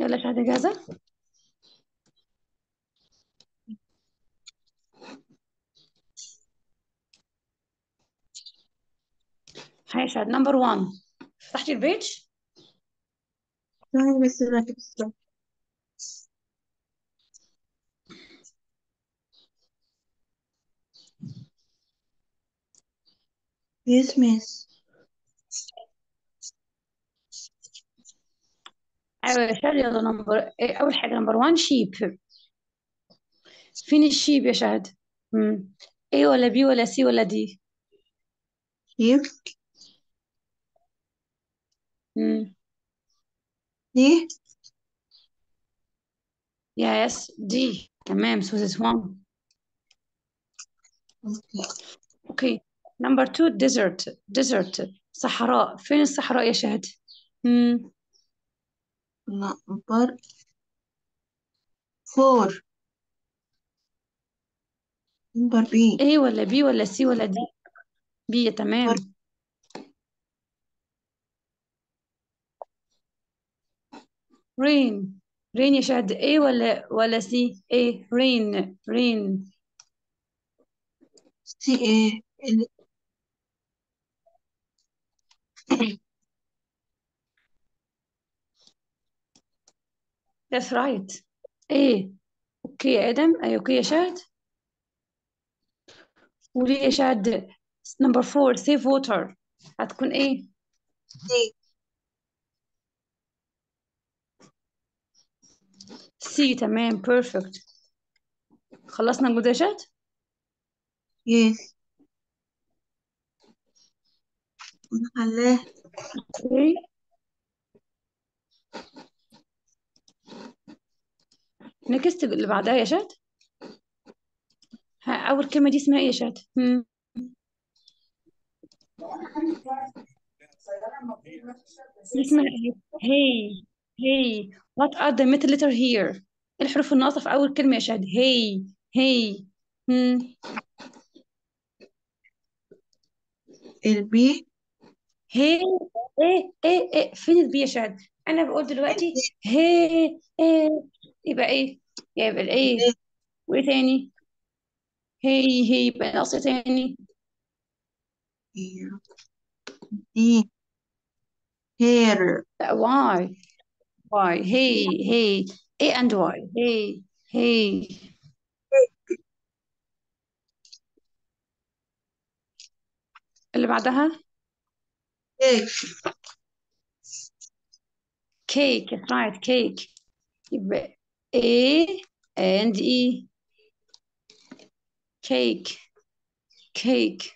يلا شهد جاهزة هاي شهد نمبر 1 فتحتي البيج ثواني بس راكب الصوت Yes, miss. ايوه يا شهد يلا نمبر إيه، اول حاجة نمبر 1 شيب فين الشيب يا شهد مم. ايه ولا بي ولا سي ولا دي Sheep. مم. دي يس دي تمام so this one اوكي اوكي نمبر 2 desert desert صحراء فين الصحراء يا شهد مم. نمبر فور نمبر بي ايه ولا بي ولا سي ولا دي بي تمام رين رين يا شهد ايه ولا ولا سي ايه رين رين سي ايه ال- that's right ايه اوكي يا ادم ايه اوكي يا شهد قولي يا شهد نمبر 4 save water هتكون ايه سي سي تمام بيرفكت خلصنا الجزء يا شهد يس خلاه اوكي نكست اللي بعدها يا شهد ها اول كلمه دي اسمها ايه يا شهد مم. دي اسمها ايه هي هي what are the middle letter here إيه الحروف الناقصه في اول كلمه يا شهد هي هي مم. البي هي ايه ايه ايه فين البي يا شهد انا بقول دلوقتي هي ايه يبقى ايه يبقى الايه وايه تاني هي هي يبقى ناقص إيه تاني دي هير لا واي واي هي هي ايه and واي هي هي اللي بعدها كيك cake that's right cake يبقى A and E cake cake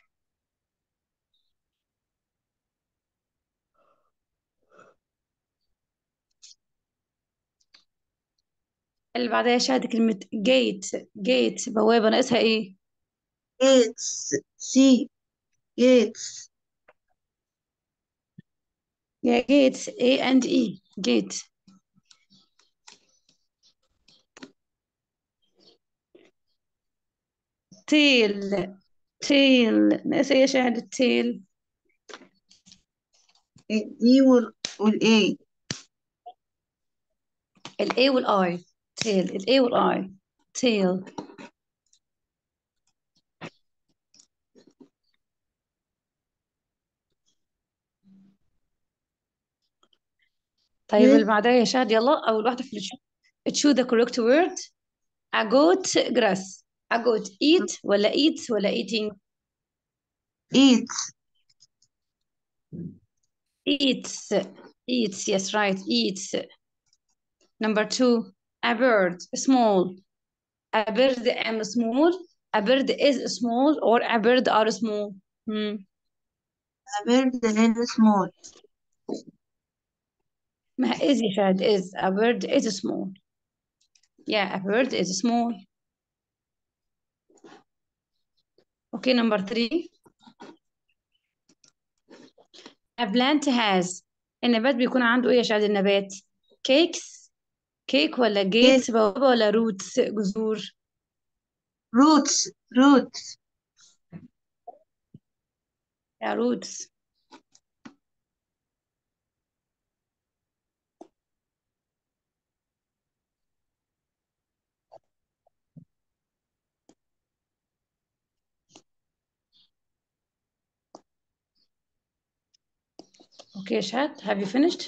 اللي بعدها يا شهد كلمة gate gate بوابة ناقصها ايه جيتس سي جيتس يا gates A and E gate tail tail ناقصها ايه يا شهد التيل دي والاي ال A وال I tail ال A وال I tail طيب Yes. اللي بعدها يا شهد يلا أول واحدة في التشو choose the correct word a goat grass a goat eat ولا eats ولا eating ايتس eats eats yes right eats number two a bird small a bird am small a bird is small or a bird are small hmm. بيرد ان سمول ما is يا شهد is a bird is small yeah a bird is small okay number three a plant has النبات بيكون عنده ايه يا شهد النبات cakes كيك ولا جيتس بوابة ولا روتس جذور روتس روتس يا روتس Okay, Shad, have you finished?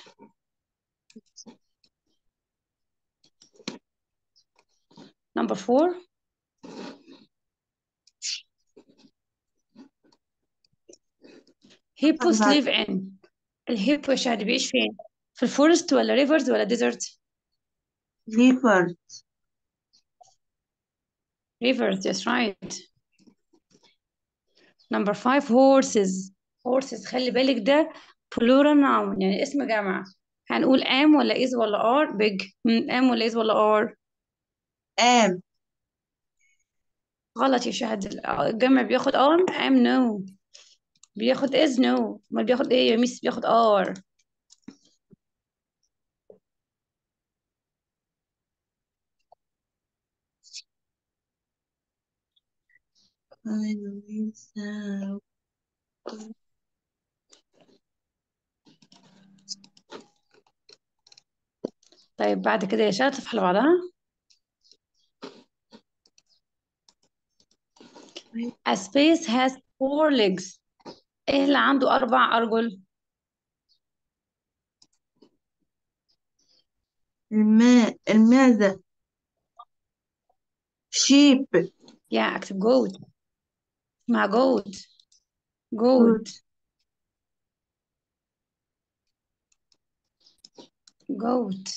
Number four. Hippos بعد. live in. الهيبو يا شهد بيعيش فين؟ في الفورست ولا ريفرز ولا ديزرت؟ leopard Rivers, yes, right. Number five, horses. Horses خلي بالك ده plural noun يعني اسم جمع. هنقول am ولا is ولا are big. مم، am ولا is ولا are. am غلط يا شهد الجمع بياخد are am no. بياخد is no. ما بياخد ايه يا ميس بياخد are. طيب بعد كده يا شهد الصفحة اللي بعدها. A space has four legs. ايه اللي عنده أربع أرجل؟ الماء الماذا sheep يا اكتب جود. مع جود. جود. جود.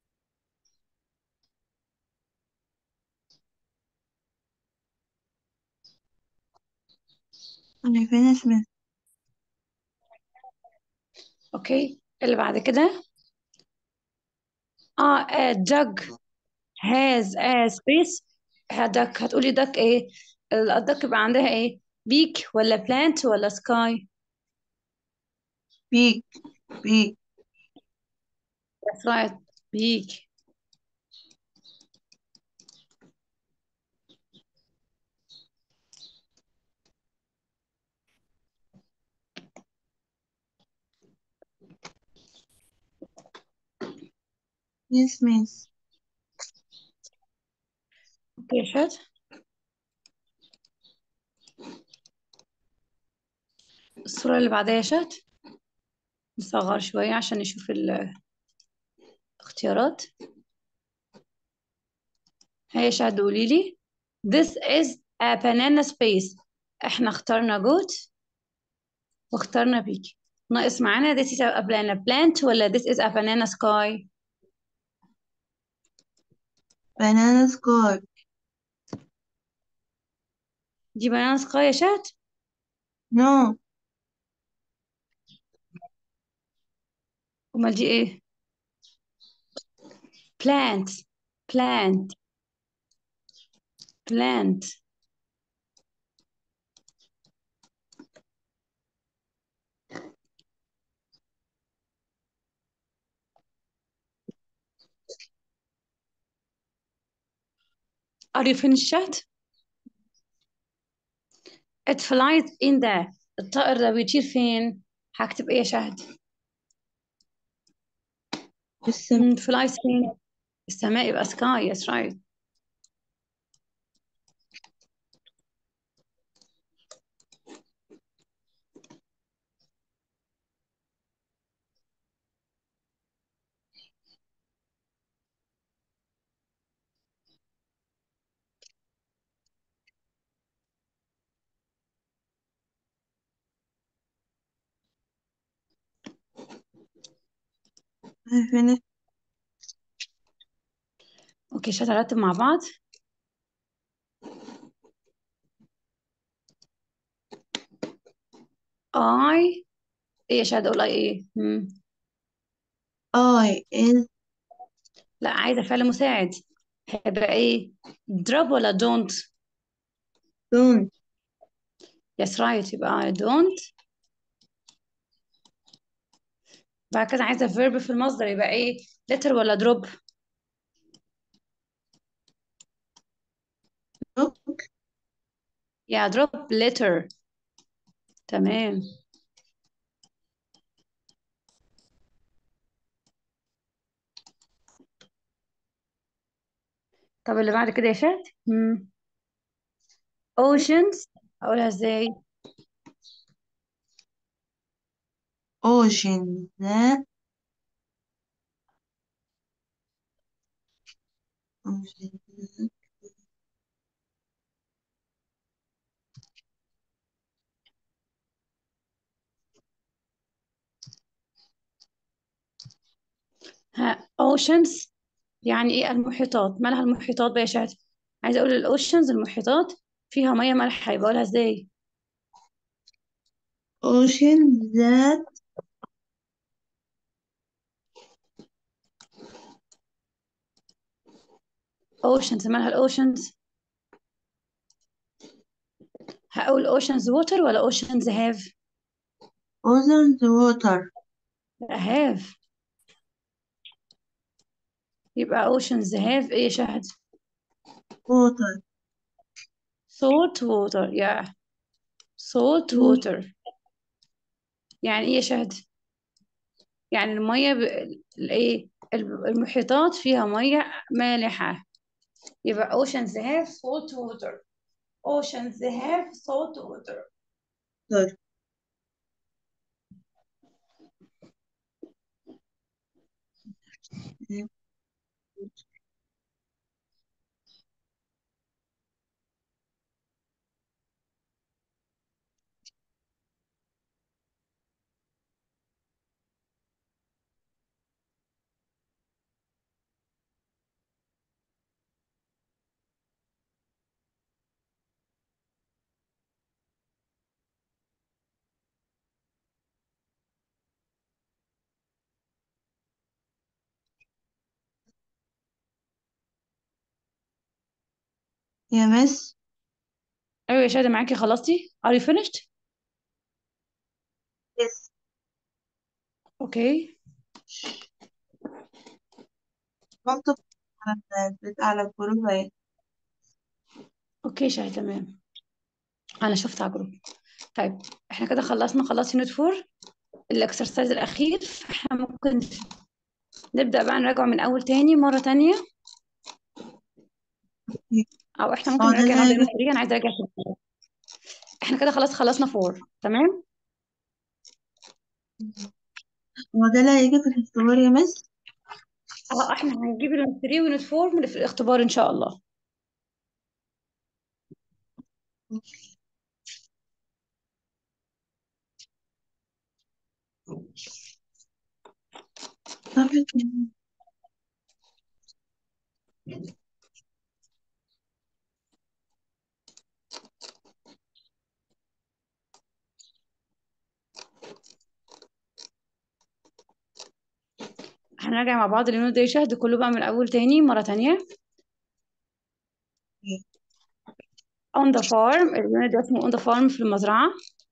أنا فين اسمه اوكي اللي بعد كده اه a duck has a space duck هتقولي duck ايه الدك يبقى عندها ايه beak ولا plant ولا sky beak beak that's right beak yes miss اوكي شد الصورة اللي بعدها يا شد نصغر شوية عشان نشوف الاختيارات هيا شد قولي لي this is a banana space احنا اخترنا goat واخترنا beak ناقص معانا this is a banana plant ولا this is a banana sky banana sky دي banana sky يا شد no امال دي ايه plant plant plant Are you finished yet? It flies in the الطائر ده بيطير فين؟ هكتب ايه يا شهد؟ السم مم، flies فين؟ السماء يبقى sky yes right I finished اوكي شهد هنرتب مع بعض I ايه يا شهد اقول I ايه؟ مم. I is لا عايزة فعل مساعد هيبقى ايه؟ drop ولا don't؟ don't yes right يبقى I don't بعد كده عايزة verb في المصدر يبقى ايه؟ letter ولا drop؟ look يا drop letter تمام طب اللي بعد كده يا شهد مم. oceans اقولها ازاي ocean ذات ocean ذات ها oceans يعني ايه المحيطات مالها المحيطات بقى يا شهد عايزه اقول الاوشنز المحيطات فيها ميه مالحه يبقى اقولها ازاي ocean ذات oceans مالها الاوشنز هقول oceans water ولا oceans have ocean water لا have يبقى oceans have ايه يا شهد water salt water yeah salt water يعني ايه يا شهد يعني الميه ب... الايه المحيطات فيها ميه مالحه يبقى oceans have salt water oceans have salt water water يا مس ايوه يا شهد معاكي خلصتي are you finished yes اوكي مكتوب على البيت على الجروب اهي اوكي شهد تمام انا شفت على الجروب طيب احنا كده خلصنا خلاص يونت فور الاكسرسايز الاخير احنا ممكن نبدا بقى نراجع من اول تاني مره تانية او احنا ممكن اه ده نراجع اللي النهارده هيجي يوم انا عايزه ارجع شوية. احنا كده خلاص خلصنا فور تمام هو ده اللي هيجي في الاختبار يا مس اه احنا هنجيب اليونت 3 ويونت 4 من في الاختبار ان شاء الله طب هنراجع مع بعض اليونت ده يشهد كله بقى من الاول تاني مره تانية on the farm اليونت ده اسمه on the farm في المزرعه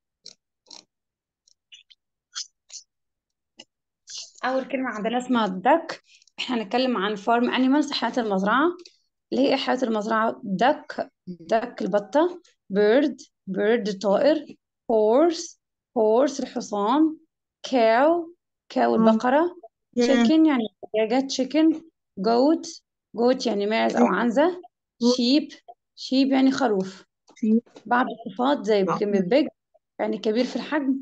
اول كلمه عندنا اسمها duck احنا هنتكلم عن farm animals حيوانات المزرعه اللي هي حيوانات المزرعه duck duck البطه bird bird طائر horse horse الحصان cow cow البقره يا chicken يعني دجاجة chicken goat goat يعني ماعز أو عنزة sheep sheep يعني خروف في بعض الصفات زي كلمة big يعني كبير في الحجم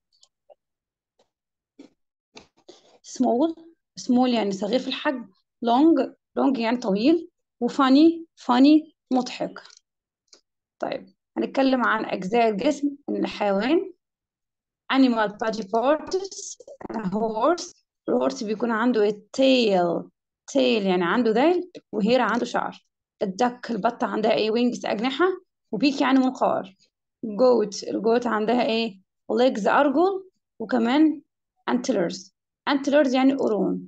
small small يعني صغير في الحجم long long يعني طويل وfunny funny مضحك طيب هنتكلم عن أجزاء الجسم من الحيوان animal body parts horse الهورس بيكون عنده tail tail يعني عنده ذيل وهير عنده شعر الدك البطة عندها ايه wings أجنحة وبيك يعني منقار goat الجوت عندها ايه legs أرجل وكمان antlers antlers يعني قرون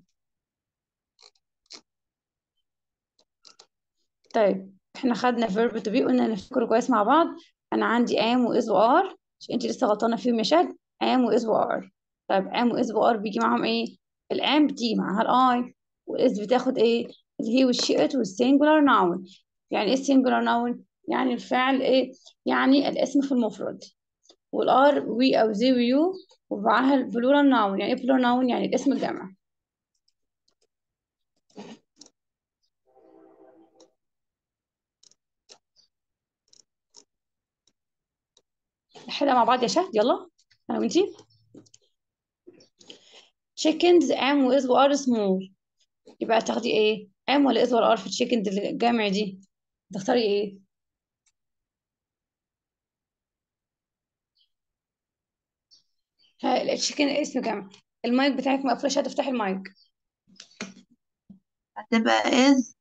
طيب احنا خدنا verb to be قلنا نفكر كويس مع بعض انا عندي am و is و are عشان انت لسه غلطانه فيهم يا شاد am و is و are طيب am و is و are بيجي معاهم ايه الام بتيجي معاها الاي والاس بتاخد ايه الهي والشي ات والسنجولار ناون يعني ايه السنجولار ناون يعني الفعل ايه يعني الاسم في المفرد والار وي او زي ويو ومعاها البلورال ناون يعني ايه بلورال ناون يعني الاسم الجمع نحلها مع بعض يا شهد يلا انا وانتي chickens am و is و are small يبقى تاخدي ايه am ولا is ولا are في chickens الجامع دي تختاري ايه ها التشيكن اسم جامع المايك بتاعك مقفول عشان تفتحي المايك هتبقى is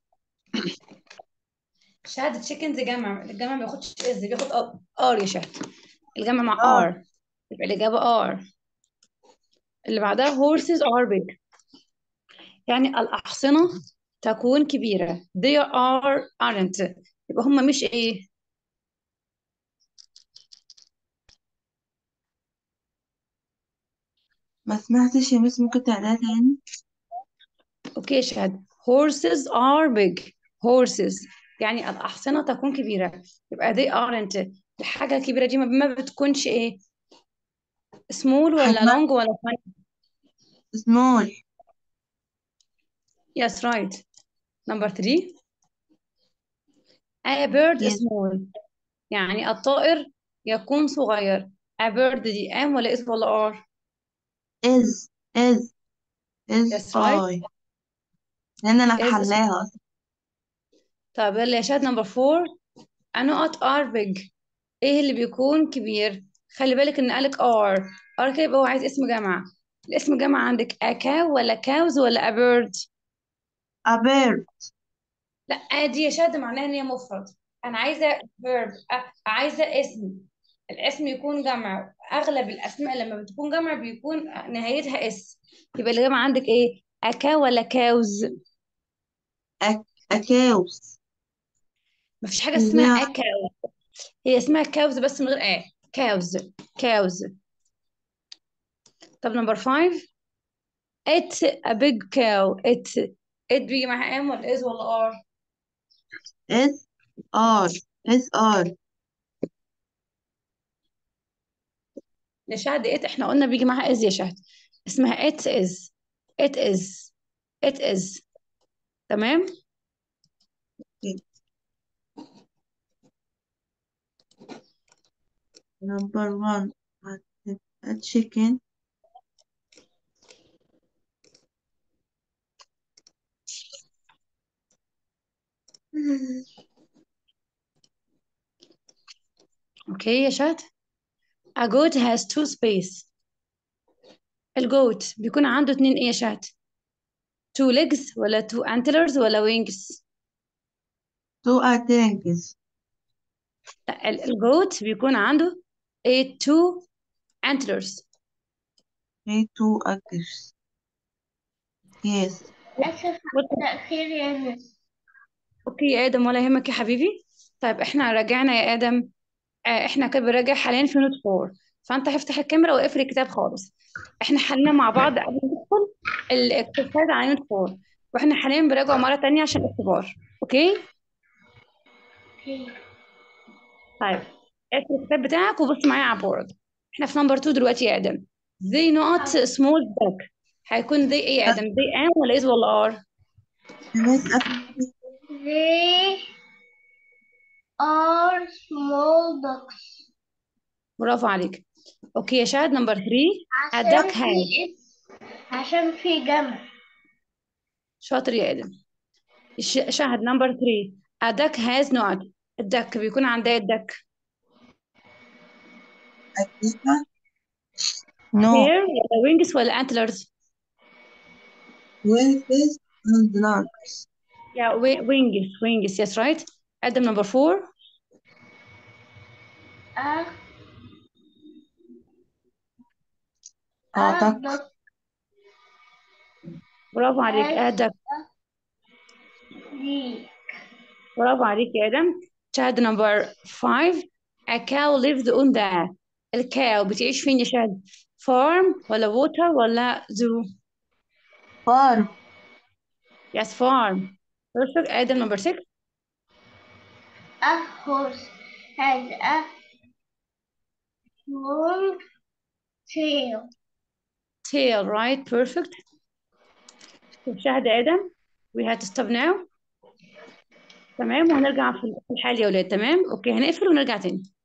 شهادة تشيكنز جمع الجمع ما بياخدش از بياخد ار يا شهد الجمع مع ار ار يبقى الإجابة ار اللي بعدها horses are big يعني الأحصنة تكون كبيرة they are aren't يبقى هم مش ايه ما سمعتش يا مس ممكن تعيدها تاني اوكي يا شهد horses are big horses يعني الأحصنة تكون كبيرة يبقى they aren't الحاجة الكبيرة دي ما ما بتكونش ايه small ولا حجمها long ولا tiny small yes right number three a bird is yes small يعني الطائر يكون صغير a bird دي am ولا is ولا are is is is yes right I لأن أنا is small. حلاها أصلا طب يلا يا شاد نمبر فور النقط are big ايه اللي بيكون كبير خلي بالك ان قالك are are كده يبقى هو عايز اسم جمع الاسم جمع عندك a cow ولا cows ولا a bird a bird لا دي يا شاد معناها ان هي مفرد انا عايزه verb أ- عايزه اسم الاسم يكون جمع اغلب الاسماء لما بتكون جمع بيكون نهايتها اس يبقى الجمع عندك ايه a cow ولا cows a, a cows مفيش حاجه اسمها اسمها a cow هي اسمها cows بس من غير a cows cows طب نمبر 5 it's a big cow it's it بيجي معاها ام ولا is ولا are is R is R يا شهد it احنا قلنا بيجي معاها is يا شهد اسمها it is it is it is تمام number one هتبقى chicken اوكي يا شهد a goat has two space الجوت بيكون عنده اتنين ايه يا شهد two legs ولا two antlers ولا wings two antennas لا ال- الجوت بيكون عنده ايه two antlers okay two acres yes للأسف تأخير يا مس اوكي يا ادم ولا يهمك يا حبيبي طيب احنا راجعنا يا ادم آه، احنا كده بنراجع حاليا في نوت 4 فانت هفتح الكاميرا واقفل الكتاب خالص احنا حلينا مع بعض قبل ما ندخل الاكسرسايز على نوت 4 واحنا حاليا بنراجع مره تانية عشان الاختبار اوكي أوكي. طيب اقفل الكتاب بتاعك وبص معايا على البورد احنا في نمبر 2 دلوقتي يا ادم they not small duck هيكون they ايه يا ادم they am ولا is ولا are الناس أف- They are small ducks برافو عليك اوكي يا شاهد نمبر 3 a عشان duck في has اس عشان في جمع شاطر يا ادم الش- شاهد نمبر 3 a duck has not الدك بيكون عندها الدك أجنحة no hair ولا wings ولا antlers wings and lungs yeah wi- wings wings yes right ادم نمبر 4 a اه a duck duck برافو عليك has ادم beak برافو عليك يا ادم شاهد نمبر 5 a cow lives on the الكاو بتعيش فين يا شاهد farm ولا water ولا zoo farm yes farm perfect ادم نمبر 6 a horse has a long tail tail right perfect شاهد ادم we had to stop now تمام وهنرجع في الحال يا ولاد تمام اوكي هنقفل ونرجع تاني